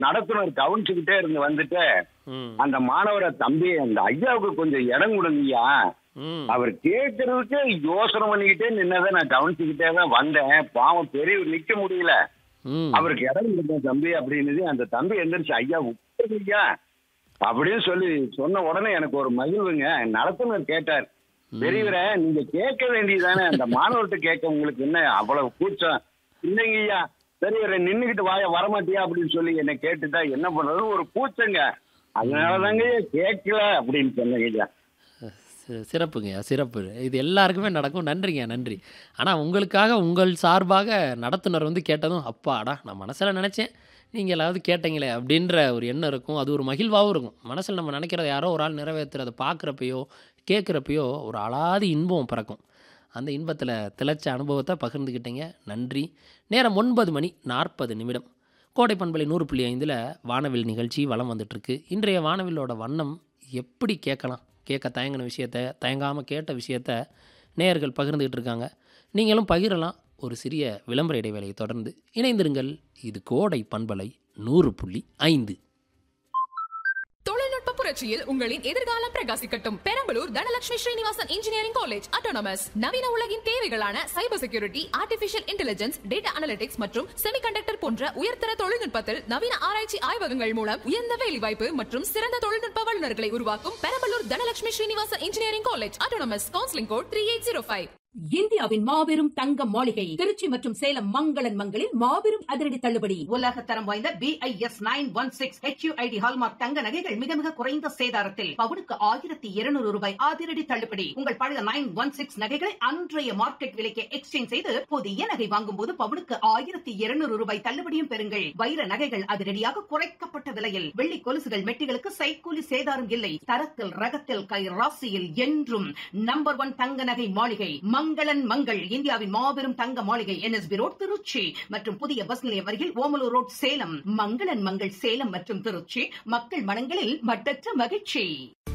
நடத்துனர் கவனிச்சுக்கிட்டே இருந்து வந்துட்டு ம் அந்த மாணவரை தம்பி அந்த ஐயாவுக்கு கொஞ்சம் இடம் கொடுங்கய்யா ம் அவர் கேட்கறதுக்கு யோசனை பண்ணிக்கிட்டே நின்னதை நான் கவனிச்சுக்கிட்டே தான் வந்தேன் பாவம் பெரியவர் நிக்க முடியல ம் அவருக்கு இடம் கொடுத்தேன் தம்பி அப்படின்னு அந்த தம்பி எந்திரிச்சு ஐயா உட்காருங்க ஐயா அப்படின்னு சொல்லி சொன்ன உடனே எனக்கு ஒரு மகிழ்வுங்க நடத்துனர் கேட்டார் பெரியவரே நீங்க கேட்க வேண்டியதானே அந்த மாணவர்கிட்ட கேட்க உங்களுக்கு என்ன அவ்வளவு கூச்சம் இல்லைங்க ஐயா பெரியவரை நின்னுகிட்டு வாய வரமாட்டியா அப்படின்னு சொல்லி என்னை கேட்டுட்டா என்ன பண்றதுன்னு ஒரு கூச்சங்க அதனாலதாங்க ஐயா கேட்கல அப்படின்னு சொன்னேங்க ஐயா சி- சிறப்புங்க சிறப்பு இது எல்லாருக்குமே நடக்கும் நன்றிங்க நன்றி ஆனால் உங்களுக்காக உங்கள் சார்பாக நடத்துனர் வந்து கேட்டதும் அப்பாடா நான் மனசில் நினச்சேன் நீங்கள் எல்லாவது கேட்டீங்களே அப்படின்ற ஒரு எண்ணம் இருக்கும் அது ஒரு மகிழ்வாகவும் இருக்கும் மனசில் நம்ம நினைக்கிறத யாரோ ஒரு ஆள் நிறைவேற்றுறதை பார்க்குறப்பையோ கேட்குறப்பையோ ஒரு அலாதி இன்பம் பிறக்கும் அந்த இன்பத்தில் திளைச்ச அனுபவத்தை பகிர்ந்துக்கிட்டீங்க நன்றி நேரம் ஒன்பது மணி நாற்பது நிமிடம் கோடை பண்பலை நூறு புள்ளி ஐந்தில் வானவில் நிகழ்ச்சி வலம் வந்துட்டுருக்கு இன்றைய வானவிலோட வண்ணம் எப்படி கேட்கலாம் கேட்க தயங்கின விஷயத்த தயங்காமல் கேட்ட விஷயத்த நேயர்கள் பகிர்ந்துக்கிட்டு இருக்காங்க நீங்களும் பகிரலாம் ஒரு சிறிய விளம்பர இடைவேளையை தொடர்ந்து இணைந்திருங்கள் இது கோடை பண்பலை நூறு புள்ளி ஐந்து தொழில்நுட்ப புரட்சியில் உங்களின் எதிர்காலம் பிரகாசிக்கட்டும் Perambalur Dhanalakshmi Srinivasan engineering college autonomous நவீன உலகின் தேவைகளான cyber security artificial intelligence data analytics மற்றும் செமிகண்டக்டர் போன்ற உயர்தர தொழில்நுட்பத்தில் நவீன ஆராய்ச்சி ஆய்வகங்கள் மூலம் உயர்ந்த வேலைவாய்ப்பு மற்றும் சிறந்த தொழில்நுட்ப வல்லுநர்களை உருவாக்கும் Perambalur Dhanalakshmi Srinivasan engineering college autonomous counselling code three eight zero five இந்தியாவின் மாபெரும் தங்க மாளிகை திருச்சி மற்றும் சேலம் மங்களன் மங்களில் மாபெரும் அதிரடி தள்ளுபடி உலக தரம் வாய்ந்த BIS nine one six HUID hallmark தங்க நகைகள் மிக மிக குறைந்த சேதாரத்தில் பவுனுக்கு ஆயிரத்தி இருநூறு ரூபாய் அதிரடி தள்ளுபடி உங்கள் பழைய நைன் ஒன் சிக்ஸ் நகைகளை அன்றைய மார்க்கெட் விலைக்கு எக்ஸ்சேஞ்ச் செய்து புதிய நகை வாங்கும் போது பவுனுக்கு ஆயிரத்தி இருநூறு ரூபாய் தள்ளுபடியும் பெறுங்கள் வைர நகைகள் அதிரடியாக குறைக்கப்பட்ட விலையில் வெள்ளி கொலுசுகள் மெட்டிகளுக்கு சைக்கூலி சேதாரம் இல்லை தரத்தில் ரகத்தில் கை ராசியில் என்றும் நம்பர் ஒன் தங்க நகை மாளிகை மங்களன் மங்கள் இந்தியாவின் மாபெரும் தங்க மாளிகை என்எஸ்பி ரோட் திருச்சி மற்றும் புதிய பஸ் நிலையம் அருகில் ஓமலூர் ரோட் சேலம் மங்களன் மங்கள் சேலம் மற்றும் திருச்சி மக்கள் மனங்களில் மட்டற்ற மகிழ்ச்சி